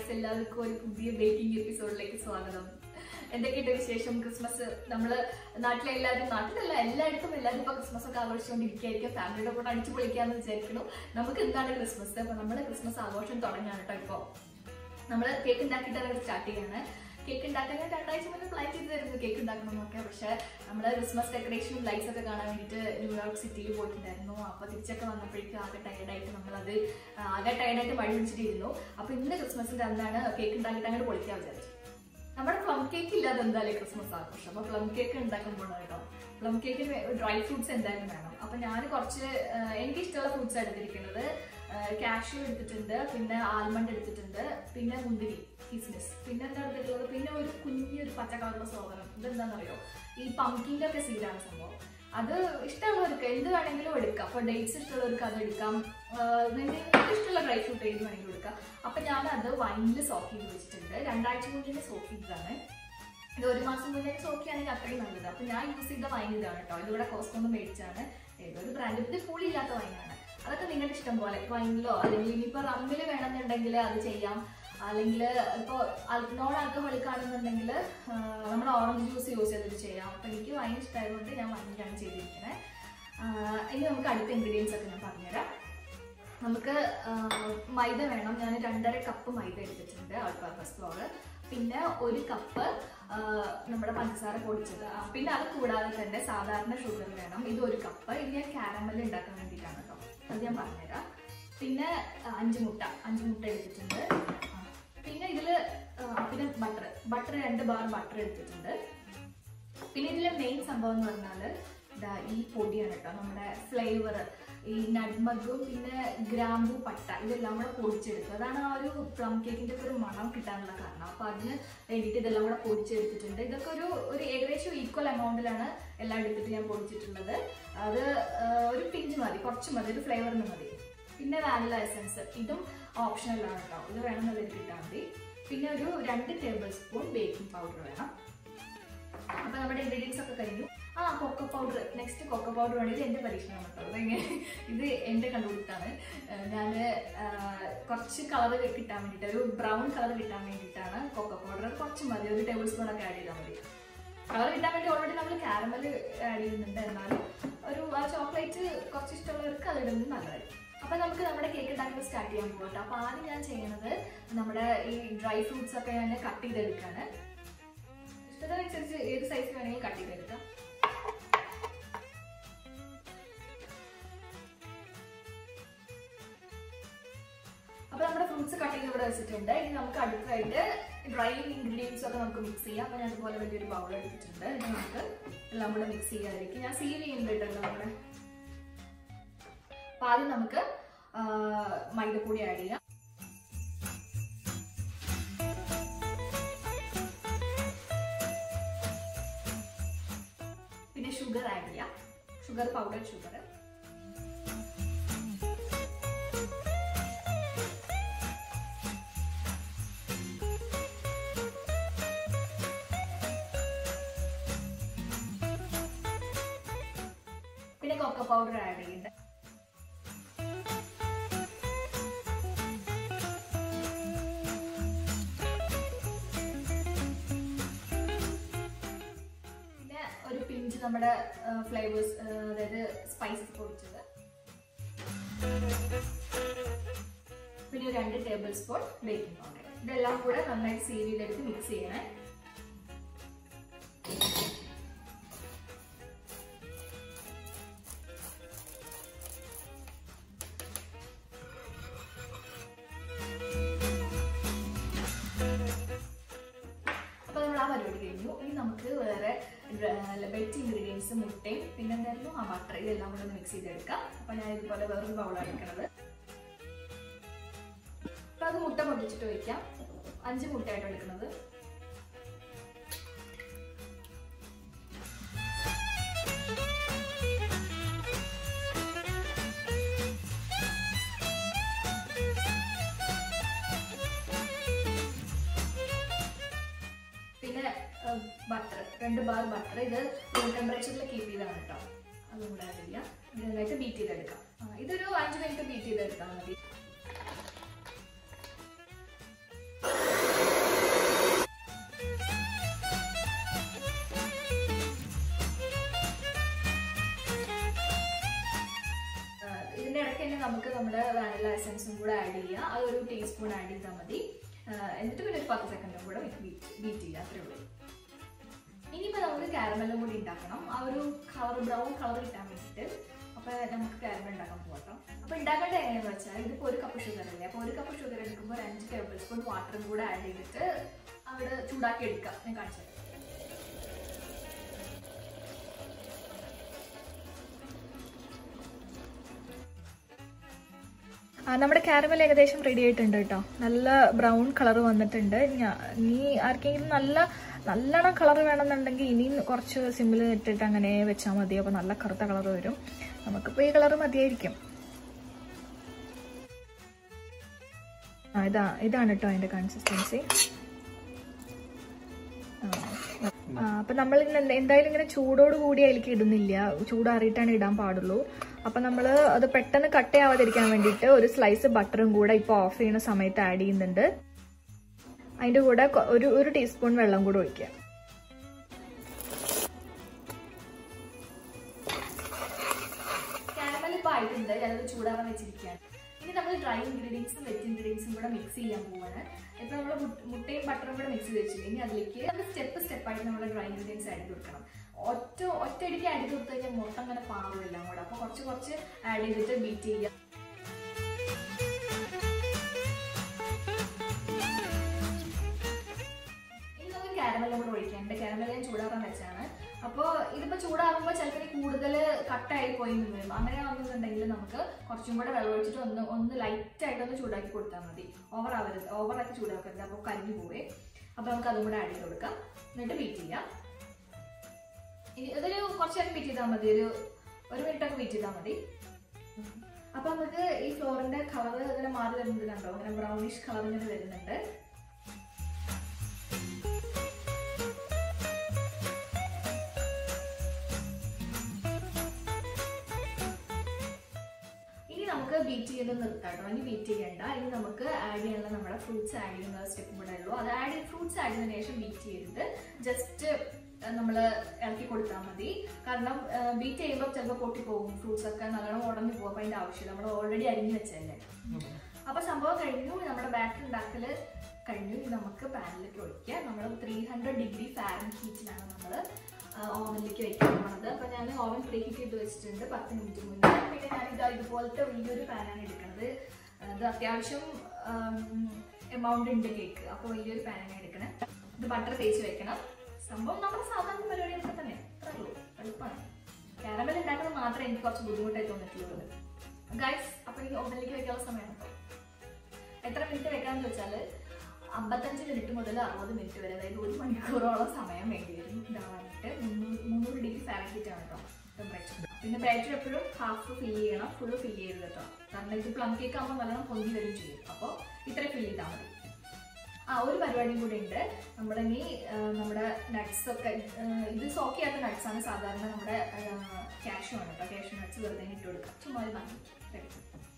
Guys എല്ലാവർക്കും ഒരു പുതിയ ബേക്കിംഗ് എപ്പിസോഡിലേക്ക് സ്വാഗതം എന്തൊക്കെയുണ്ട് വിശേഷം ക്രിസ്മസ് നമ്മള് നാട്ടിലെ എല്ലാവരും നാട്ടിലല്ല എല്ലായിടത്തും എല്ലാവരും ഇപ്പൊ ക്രിസ്മസ് ഒക്കെ ആഘോഷിച്ചുകൊണ്ടിരിക്കുകയായിരിക്കും ഫാമിലിയുടെ കൂടെ അടിച്ചു പൊളിക്കാന്ന് വിചാരിക്കുന്നു നമുക്ക് എന്താണ് ക്രിസ്മസ് അപ്പൊ നമ്മള് ക്രിസ്മസ് ആഘോഷം തുടങ്ങാണ് കേട്ടോ ഇപ്പൊ നമ്മള് കേക്ക് ഉണ്ടാക്കിയിട്ട് സ്റ്റാർട്ട് ചെയ്യാണ് കേക്ക് ഉണ്ടാക്കാൻ ഞാൻ രണ്ടാഴ്ച മുന്നേ പ്ലാൻ ചെയ്ത് തരുന്നു കേക്ക് ഉണ്ടാക്കണമെന്നൊക്കെ പക്ഷെ നമ്മള് ക്രിസ്മസ് ഡെക്കറേഷനും ലൈറ്റ്സ് ഒക്കെ കാണാൻ വേണ്ടിയിട്ട് ന്യൂയോർക്ക് സിറ്റിയിൽ പോയിട്ടുണ്ടായിരുന്നു അപ്പൊ തിരിച്ചൊക്കെ വന്നപ്പോഴേക്കും ആകെ ടയർഡായിട്ട് നമ്മളത് ആകെ ടയർഡായിട്ട് വഴി പിടിച്ചിട്ടിരുന്നു അപ്പൊ ഇന്ന് ക്രിസ്മസിന്റെ അന്നാണ് കേക്ക് ഉണ്ടാക്കിയിട്ട് അങ്ങോട്ട് പൊളിക്കാൻ വിചാരിച്ചു നമ്മുടെ പ്ലം കേക്ക് ഇല്ലാതെ എന്തായാലും ക്രിസ്മസ് ആഘോഷം അപ്പൊ പ്ലം കേക്ക് ഉണ്ടാക്കാൻ പോകണം കേട്ടോ പ്ലം കേക്കിന് ഡ്രൈ ഫ്രൂട്ട്സ് എന്തായാലും വേണം അപ്പൊ ഞാൻ കുറച്ച് ആ, എനിക്ക് ഇഷ്ടമുള്ള ഫ്രൂട്ട്സ് എടുത്തിരിക്കുന്നത് കാഷ്യൂ എടുത്തിട്ടുണ്ട് പിന്നെ ആൽമണ്ട് എടുത്തിട്ടുണ്ട് പിന്നെ മുന്തിരി കിസ്മിസ് പിന്നെ എന്താ എടുത്തിട്ടുള്ളത് പിന്നെ ഒരു കുഞ്ഞൊരു പച്ച കളറുള്ള സോവനം ഇതെന്താണെന്നറിയോ ഈ പംകിൻ്റെ ഒക്കെ സീഡാണ് സംഭവം അത് ഇഷ്ടമുള്ളവർക്ക് എന്ത് വേണമെങ്കിലും എടുക്കാം അപ്പോൾ ഡേറ്റ്സ് ഇഷ്ടമുള്ളവർക്ക് അത് എടുക്കാം ആഹ് നിങ്ങൾക്ക് ഇഷ്ടമുള്ള ഡ്രൈ ഫ്രൂട്ട് ഏത് വേണമെങ്കിലും എടുക്കാം അപ്പം ഞാൻ അത് വൈനിൽ സോക്ക് ചെയ്ത് വെച്ചിട്ടുണ്ട് രണ്ടാഴ്ച മുന്നേ സോക്ക് ചെയ്തതാണ് ഇത് ഒരു മാസം മുന്നേ സോക്ക് ചെയ്യുകയാണെങ്കിൽ അത്രയും നല്ലത് അപ്പം ഞാൻ യൂസ് ചെയ്ത വൈൻ ഇതാണ് കേട്ടോ ഇതിവിടെ കോസ്റ്റൊന്നും മേടിച്ചാണ് ഏതൊരു ബ്രാൻഡ് ഇത് പുളിയില്ലാത്ത വൈനാണ് അതൊക്കെ നിങ്ങളുടെ ഇഷ്ടം പോലെ വൈനിലോ അല്ലെങ്കിൽ ഇനിയിപ്പോൾ റമ്മിൽ വേണമെന്നുണ്ടെങ്കിൽ അത് ചെയ്യാം അല്ലെങ്കിൽ ഇപ്പോൾ നോൺ ആൽക്കഹോളിക് ആണെന്നുണ്ടെങ്കിൽ നമ്മൾ ഓറഞ്ച് ജ്യൂസ് യൂസ് ചെയ്തിട്ട് ചെയ്യാം അപ്പം എനിക്ക് വൈൻ ഇഷ്ടമായതുകൊണ്ട് ഞാൻ വൈനിലാണ് ചെയ്തിരിക്കുന്നത് ആഹ് ഇനി നമുക്ക് അടുത്ത ഇൻഗ്രീഡിയൻസ് ഒക്കെ ഞാൻ പറഞ്ഞുതരാം നമുക്ക് ആഹ് മൈദ വേണം ഞാൻ രണ്ടര കപ്പ് മൈദ എടുത്തിട്ടുണ്ട് ഓൾ പർപ്പസ് ഫ്ലോർ പിന്നെ ഒരു കപ്പ് നമ്മുടെ പഞ്ചസാര പൊടിച്ചത് ആ, പിന്നെ അത് കൂടാതെ തന്നെ സാധാരണ ഷുഗർ വേണം ഇത് ഒരു കപ്പ് ഇത് ഞാൻ കാരമൽ ഉണ്ടാക്കാൻ വേണ്ടിയിട്ടാണ് കേട്ടോ അത് ഞാൻ പറഞ്ഞുതരാം പിന്നെ ആ, അഞ്ച് മുട്ട അഞ്ച് മുട്ട എടുത്തിട്ടുണ്ട് ആ, പിന്നെ ഇതിൽ പിന്നെ ബട്ടർ ബട്ടർ രണ്ട് ബാർ ബട്ടർ എടുത്തിട്ടുണ്ട് പിന്നെ ഇതിലെ മെയിൻ സംഭവം എന്ന് പറഞ്ഞാൽ ഇതാ ഈ പൊടിയാണ് കേട്ടോ നമ്മുടെ ഫ്ലേവർ ഈ നട്മഗും പിന്നെ ഗ്രാമ്പു പട്ട ഇതെല്ലാം കൂടെ പൊടിച്ചെടുക്കുക അതാണ് ആ ഒരു പ്ലം കേക്കിന്റെ ഒക്കെ ഒരു മണം കിട്ടാനുള്ള കാരണം അപ്പൊ അതിന് വേണ്ടിയിട്ട് ഇതെല്ലാം കൂടെ പൊടിച്ചെടുത്തിട്ടുണ്ട് ഇതൊക്കെ ഒരു ഒരു ഏകദേശം ഈക്വൽ എമൗണ്ടിലാണ് എല്ലാം എടുത്തിട്ട് ഞാൻ പൊടിച്ചിട്ടുള്ളത് അത് ആ, ഒരു പിഞ്ച് മതി കുറച്ച് മതി ഒരു ഫ്ലേവറിന് മതി പിന്നെ വാനില എസൻസ് ഇതും ഓപ്ഷണലാണ് കേട്ടോ ഇത് വേണമെന്നുള്ളത് കിട്ടാൻ മതി പിന്നെ ഒരു രണ്ട് ടേബിൾ സ്പൂൺ ബേക്കിംഗ് പൗഡർ വേണം അപ്പൊ നമ്മുടെ ഇൻഗ്രീഡിയൻസ് ഒക്കെ കഴിഞ്ഞു ആ cocoa powder next cocoa powder വേണമെങ്കിൽ എന്റെ പരീക്ഷണം കേട്ടോ ഇതെങ്ങനെ ഇത് എന്റെ കണ്ടുപിടുത്താണ് ഞാൻ കുറച്ച് കളർ കിട്ടാൻ വേണ്ടിയിട്ട് ഒരു ബ്രൗൺ കളർ കിട്ടാൻ വേണ്ടിയിട്ടാണ് കൊക്കോ പൗഡർ കുറച്ച് മതി ഒരു ടേബിൾ സ്പൂൺ ഒക്കെ ആഡ് ചെയ്താൽ മതി കളർ കിട്ടാൻ വേണ്ടി ഓൾറെഡി നമ്മൾ കാരമൽ ആഡ് ചെയ്യുന്നുണ്ട് എന്നാലും ഒരു ആ ചോക്ലേറ്റ് കുറച്ച് ഇഷ്ടമുള്ളവർക്ക് അത് ഇടുന്നത് നല്ലതായിരിക്കും അപ്പൊ നമുക്ക് നമ്മുടെ കേക്ക് ഉണ്ടാക്കി സ്റ്റാർട്ട് ചെയ്യാൻ പോകട്ടെ അപ്പൊ ആദ്യം ഞാൻ ചെയ്യുന്നത് നമ്മുടെ ഈ ഡ്രൈ ഫ്രൂട്ട്സ് ഒക്കെ ഞാൻ കട്ട് ചെയ്തെടുക്കാണ് ഇഷ്ടത്തിനനുസരിച്ച് ഏത് സൈസ് വേണമെങ്കിൽ കട്ട് ചെയ്തെടുക്കാം അപ്പൊ നമ്മുടെ ഫ്രൂട്ട്സ് കട്ട് ചെയ്ത് ഇവിടെ വെച്ചിട്ടുണ്ട് ഇനി നമുക്ക് അടുത്തായിട്ട് ഡ്രൈ ഇൻഗ്രീഡിയൻസ് ഒക്കെ നമുക്ക് മിക്സ് ചെയ്യാം അപ്പൊ ഞാൻ അതുപോലെ വലിയൊരു ബൗൾ എടുത്തിട്ടുണ്ട് ഇനി നമുക്ക് എല്ലാം കൂടെ മിക്സ് ചെയ്യാതിരിക്കും ഞാൻ സീവ് ചെയ്യുന്നുണ്ടല്ലോ നമ്മുടെ അപ്പൊ ആദ്യം നമുക്ക് ആ, മൈദപ്പൊടി ആഡ് ചെയ്യാം പിന്നെ ഷുഗർ ആഡ് ചെയ്യാം ഷുഗർ പൗഡർ ഷുഗർ പിന്നെ കൊക്കോ പൗഡർ ആഡ് ചെയ്യുന്നുണ്ട് പിന്നെ ഒരു പിഞ്ച് നമ്മുടെ ഫ്ലേവേഴ്സ് അതായത് സ്പൈസസ് പൊടിച്ചത് പിന്നെ ഒരു രണ്ട് ടേബിൾ സ്പൂൺ ബേക്കിംഗ് പൗഡർ ഇതെല്ലാം കൂടെ നന്നായിട്ട് സീവിയിലെടുത്ത് മിക്സ് ചെയ്യണേ അപ്പൊ നമ്മൾ ആ പരിപാടി കഴിഞ്ഞു ഇനി നമുക്ക് വേറെ വെറ്റ് ഇൻഗ്രീഡിയൻസ് മുട്ടയും പിന്നെ എന്തായാലും ആ ബട്ടർ ഇതെല്ലാം കൂടെ മിക്സ് ചെയ്തെടുക്കാം അപ്പൊ ഞാൻ ഇതുപോലെ വേറൊരു ബൗളാണ് എടുക്കുന്നത് അപ്പൊ അത് മുട്ട പൊട്ടിച്ചിട്ട് വയ്ക്കാം അഞ്ച് മുട്ടയായിട്ട് എടുക്കുന്നത് പിന്നെ ബട്ടർ രണ്ട് ബാർ ബട്ടർ ഇത് റൂം ടെമ്പറേച്ചറിൽ കീപ്പ് ചെയ്താണ് കേട്ടോ അതും കൂടെ ആഡ് ചെയ്യാം ഇത് നന്നായിട്ട് ബീറ്റ് ചെയ്തെടുക്കാം ആ, ഇതൊരു അഞ്ച് മിനിറ്റ് ബീറ്റ് ചെയ്തെടുത്താൽ മതി നമുക്ക് നമ്മുടെ വാനില എസൻസും കൂടെ ആഡ് ചെയ്യാം അതൊരു ടീസ്പൂൺ ആഡ് ചെയ്താൽ മതി ആ, എന്നിട്ട് പിന്നെ ഒരു പത്ത് സെക്കൻഡും കൂടെ ബീറ്റ് ബീറ്റ് ചെയ്യുക അത്രേ ഉള്ളൂ ഇനിയിപ്പോൾ നമുക്ക് കാരമെല്ലാം കൂടി ഉണ്ടാക്കണം ആ ഒരു കളർ ബ്രൗൺ കളർ കിട്ടാൻ വേണ്ടിയിട്ട് അപ്പോൾ നമുക്ക് കാരമൽ ഉണ്ടാക്കാൻ പോകട്ടോ അപ്പോൾ ഉണ്ടാക്കേണ്ട എങ്ങനെയാണെന്ന് വെച്ചാൽ ഇതിപ്പോൾ ഒരു കപ്പ് ഷുഗർ അല്ലേ അപ്പോൾ ഒരു കപ്പ് ഷുഗർ എടുക്കുമ്പോൾ ഒരു അഞ്ച് ടേബിൾ സ്പൂൺ വാട്ടറും കൂടെ ആഡ് ചെയ്തിട്ട് അവിടെ ചൂടാക്കി എടുക്കാം ഞാൻ കാണിച്ചു തരാം ആ, നമ്മുടെ കാരമൽ ഏകദേശം റെഡി ആയിട്ടുണ്ട് കേട്ടോ നല്ല ബ്രൗൺ കളർ വന്നിട്ടുണ്ട് ഞാ- നീ ആർക്കെങ്കിലും നല്ല നല്ലോണം കളർ വേണമെന്നുണ്ടെങ്കിൽ ഇനിയും കുറച്ച് സിമ്പിൾ ഇട്ടിട്ട് അങ്ങനെ വെച്ചാൽ മതി അപ്പോൾ നല്ല കറുത്ത കളർ വരും നമുക്കിപ്പോൾ ഈ കളർ മതിയായിരിക്കും ആ ഇതാ ഇതാണ് കേട്ടോ അതിൻ്റെ കൺസിസ്റ്റൻസി ആ അപ്പൊ നമ്മൾ ഇന്ന് എന്ത- എന്തായാലും ഇങ്ങനെ ചൂടോട് കൂടി അതിലേക്ക് ഇടുന്നില്ല ചൂടാറിയിട്ടാണ് ഇടാൻ പാടുള്ളൂ അപ്പൊ നമ്മൾ അത് പെട്ടെന്ന് കട്ടയാവാതിരിക്കാൻ വേണ്ടിയിട്ട് ഒരു സ്ലൈസ് ബട്ടറും കൂടെ ഇപ്പൊ ഓഫ് ചെയ്യുന്ന സമയത്ത് ആഡ് ചെയ്യുന്നുണ്ട് അതിന്റെ കൂടെ കൊ- ഒരു ഒരു ടീസ്പൂൺ വെള്ളം കൂടെ ഒഴിക്കുക കാരമൽ ഇപ്പോൾ ആയിട്ടുണ്ട് ഞാനത് ചൂടാവാൻ വെച്ചിരിക്കുകയാണ് ഇനി നമ്മൾ ഡ്രൈ ഇൻഗ്രീഡിയൻസും വെജ് ഇൻഗ്രീഡിയൻസും കൂടെ മിക്സ് ചെയ്യാൻ പോവാണ് ഇപ്പൊ നമ്മൾ മുട്ടയും ബട്ടറും കൂടെ മിക്സ് ചെയ്ത് വെച്ചില്ല ഇനി അതിലേക്ക് നമ്മൾ സ്റ്റെപ്പ് സ്റ്റെപ്പായിട്ട് നമ്മൾ ഡ്രൈ ഇൻഗ്രീഡിയൻസ് ആഡ് ചെയ്ത് കൊടുക്കണം ഒറ്റ ഒറ്റയടിക്ക് ആഡ് ചെയ്ത് കൊടുത്തു കഴിഞ്ഞാൽ മൊത്തം അങ്ങനെ പാവില്ല കൂടെ അപ്പോൾ കുറച്ച് കുറച്ച് ആഡ് ചെയ്തിട്ട് ബീറ്റ് ചെയ്യുക ഇനി നമുക്ക് കാരമെല്ലാം കൂടെ ഒഴിക്കാനുണ്ട് കാരമൽ ഞാൻ ചൂടാക്കാൻ വെച്ചാണ് അപ്പോൾ ഇതിപ്പോൾ ചൂടാകുമ്പോൾ ചിലപ്പോൾ ഇനി കൂടുതൽ കട്ടായി പോയി നിന്ന് വരും അങ്ങനെ ആവുന്നുണ്ടെങ്കിൽ നമുക്ക് കുറച്ചും കൂടെ വെള്ളം ഒഴിച്ചിട്ട് ഒന്ന് ഒന്ന് ലൈറ്റ് ആയിട്ട് ഒന്ന് ചൂടാക്കി കൊടുത്താൽ മതി ഓവർ ആവരുത് ഓവറാക്കി ചൂടാക്കരുത് അപ്പോൾ കരിഞ്ഞു പോവേ അപ്പോൾ നമുക്ക് അതും കൂടെ ആഡ് ചെയ്ത് കൊടുക്കാം എന്നിട്ട് ബീറ്റ് ചെയ്യാം ഇനി ഇതൊരു കുറച്ച് നേരം ബീറ്റ് ചെയ്താൽ മതി ഒരു ഒരു മിനിറ്റ് ഒക്കെ ബീറ്റ് ചെയ്താൽ മതി അപ്പോൾ നമുക്ക് ഈ ഫ്ലോറിന്റെ കളർ ഇങ്ങനെ മാറി വരുന്നത് കണ്ടോ ഇങ്ങനെ ബ്രൗണിഷ് കളർ ഇങ്ങനെ വരുന്നുണ്ട് ഇനി നമുക്ക് ബീറ്റ് ചെയ്ത് നിർത്താം കേട്ടോ ഇനി ബീറ്റ് ചെയ്യണ്ട ഇനി നമുക്ക് ആഡ് ചെയ്യാനുള്ള നമ്മുടെ ഫ്രൂട്ട്സ് ആഡ് ചെയ്യുന്ന സ്റ്റെപ്പും കൂടെ ഉള്ളൂ അത് ആഡ് ഫ്രൂട്ട്സ് ആഡ് ചെയ്തതിനു ശേഷം ബീറ്റ് ചെയ്തിട്ട് ജസ്റ്റ് നമ്മൾ ഇളക്കി കൊടുത്താൽ മതി കാരണം ബീറ്റ് ചെയ്യുമ്പോൾ ചിലപ്പോൾ പൊട്ടിപ്പോകും ഫ്രൂട്ട്സ് ഒക്കെ നല്ലോണം ഉടഞ്ഞു പോകും അപ്പോൾ അതിൻ്റെ ആവശ്യമില്ല നമ്മൾ ഓൾറെഡി അരിഞ്ഞു വെച്ചതല്ലേ അപ്പോൾ സംഭവം കഴിഞ്ഞു നമ്മുടെ ബാറ്റർ ഉണ്ടാക്കൽ കഴിഞ്ഞു ഇനി നമുക്ക് പാനിലേക്ക് ഒഴിക്കുക നമ്മൾ ത്രീ ഹൺഡ്രഡ് ഡിഗ്രി ഫാരൻ ഹീറ്റിലാണ് നമ്മൾ ഓവനിലേക്ക് വെക്കാൻ പോണത് അപ്പോൾ ഞാൻ ഓവൻ പ്രീ ഹീറ്റ് ചെയ്ത് വെച്ചിട്ടുണ്ട് പത്ത് മിനിറ്റ് മുന്നേ പിന്നെ ഞാൻ ഇത് ഇതുപോലത്തെ വലിയൊരു പാനാണ് എടുക്കുന്നത് ഇത് അത്യാവശ്യം എമൗണ്ട് ഉണ്ട് കേക്ക് അപ്പോൾ വലിയൊരു പാനാണ് എടുക്കണേ ഇത് ബട്ടർ തേച്ച് വെക്കണം സംഭവം നമ്മുടെ സാധാരണ പരിപാടിയൊക്കെ തന്നെ അത്രേ ഉള്ളൂ എളുപ്പമാണ് കാരമൽ ഉണ്ടാക്കുന്നത് മാത്രമേ എനിക്ക് കുറച്ച് ബുദ്ധിമുട്ടായി തോന്നിയിട്ടുള്ളൂ ഗൈസ് അപ്പോൾ എനിക്ക് ഓവനിലേക്ക് വെക്കാനുള്ള സമയമാണ് ഇപ്പോൾ എത്ര മിനിറ്റ് വെക്കാന്ന് വെച്ചാൽ അമ്പത്തഞ്ച് മിനിറ്റ് മുതൽ അറുപത് മിനിറ്റ് വരെ അതായത് ഒരു മണിക്കൂറോളം സമയം വേണ്ടി വരും ഇതാവാനായിട്ട് മുന്നൂറ് മുന്നൂറ് ഡിഗ്രി ഫാരൻഹീറ്റ് ആണ് കേട്ടോ ടെമ്പറേച്ചർ പിന്നെ ബാറ്ററി എപ്പോഴും ഹാഫ് ഫില്ല് ചെയ്യണം ഫുള്ള് ഫില്ല് ചെയ്ത് കേട്ടോ കാരണം ഇത് പ്ലം കേക്ക് ആകുമ്പോൾ നല്ലോണം പൊന്തി വരും ചെയ്യും അപ്പോൾ ഇത്ര ഫില്ല് ചെയ്താൽ മതി ആ ഒരു പരിപാടിയും കൂടി ഉണ്ട് നമ്മളിനി ആ, നമ്മുടെ നട്ട്സ് ഒക്കെ ആ, ഇത് സോക്ക് ചെയ്യാത്ത നട്ട്സ് ആണ് സാധാരണ നമ്മുടെ ക്യാഷ് ആണ് കേട്ടോ ക്യാഷ് നട്ട്സ് വെറുതെ ഇട്ട് കൊടുക്കാം ചുമ്മാ ഒരു വാങ്ങി ready.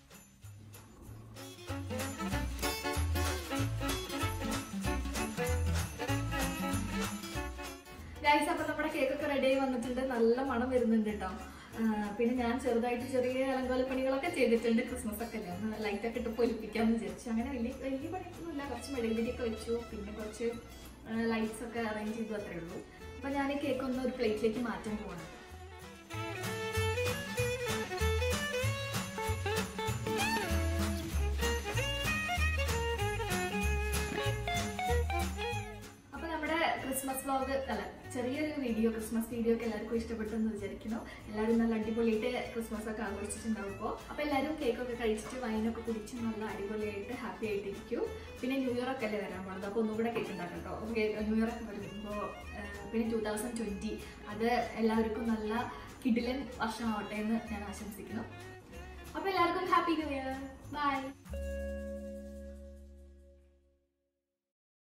ഗൈസ് അപ്പൊ നമ്മുടെ കേക്ക് ഒക്കെ റെഡി ആയി വന്നിട്ടുണ്ട് നല്ല മണം വരുന്നുണ്ട് കേട്ടോ ആ, പിന്നെ ഞാൻ ചെറുതായിട്ട് ചെറിയ അലങ്കോല പണികളൊക്കെ ചെയ്തിട്ടുണ്ട് ക്രിസ്മസ് ഒക്കെ അല്ലേ ഒന്ന് ലൈറ്റ് ഒക്കെ ഇട്ട് പൊലിപ്പിക്കാന്ന് വിചാരിച്ചു അങ്ങനെ വലിയ വലിയ പണിയൊന്നുമില്ല കുറച്ച് മെഴുകുതിരിയൊക്കെ വെച്ചു പിന്നെ കുറച്ച് ലൈറ്റ്സ് ഒക്കെ അറേഞ്ച് ചെയ്തു അത്രേ ഉള്ളൂ അപ്പൊ ഞാൻ ഈ കേക്ക് ഒന്ന് ഒരു പ്ലേറ്റിലേക്ക് മാറ്റാൻ പോവാണ് അപ്പൊ നമ്മുടെ ക്രിസ്മസ് വ്ലോഗ് അല്ല ചെറിയൊരു വീഡിയോ ക്രിസ്മസ് വീഡിയോ ഒക്കെ എല്ലാവർക്കും ഇഷ്ടപ്പെട്ടെന്ന് വിചാരിക്കുന്നു എല്ലാവരും നല്ല അടിപൊളിയായിട്ട് ക്രിസ്മസ് ഒക്കെ ആഘോഷിച്ചിട്ടുണ്ടാവും ഇപ്പോൾ അപ്പൊ എല്ലാവരും കേക്കൊക്കെ കഴിച്ചിട്ട് വൈനൊക്കെ കുടിച്ച് നല്ല അടിപൊളിയായിട്ട് ഹാപ്പി ആയിട്ടിരിക്കും പിന്നെ ന്യൂ ഇയർ ഒക്കെ അല്ലേ വരാൻ പോകുന്നത് അപ്പോൾ ഒന്നുകൂടെ കേക്ക് ഉണ്ടാക്കാം കേട്ടോ ന്യൂ ഇയർ ഒക്കെ വരുമ്പോൾ പിന്നെ ടൂ തൗസൻഡ് ട്വന്റി അത് എല്ലാവർക്കും നല്ല കിടിലൻ വർഷമാവട്ടെ എന്ന് ഞാൻ ആശംസിക്കുന്നു അപ്പൊ എല്ലാവർക്കും ഹാപ്പി ന്യൂ ഇയർ ബൈ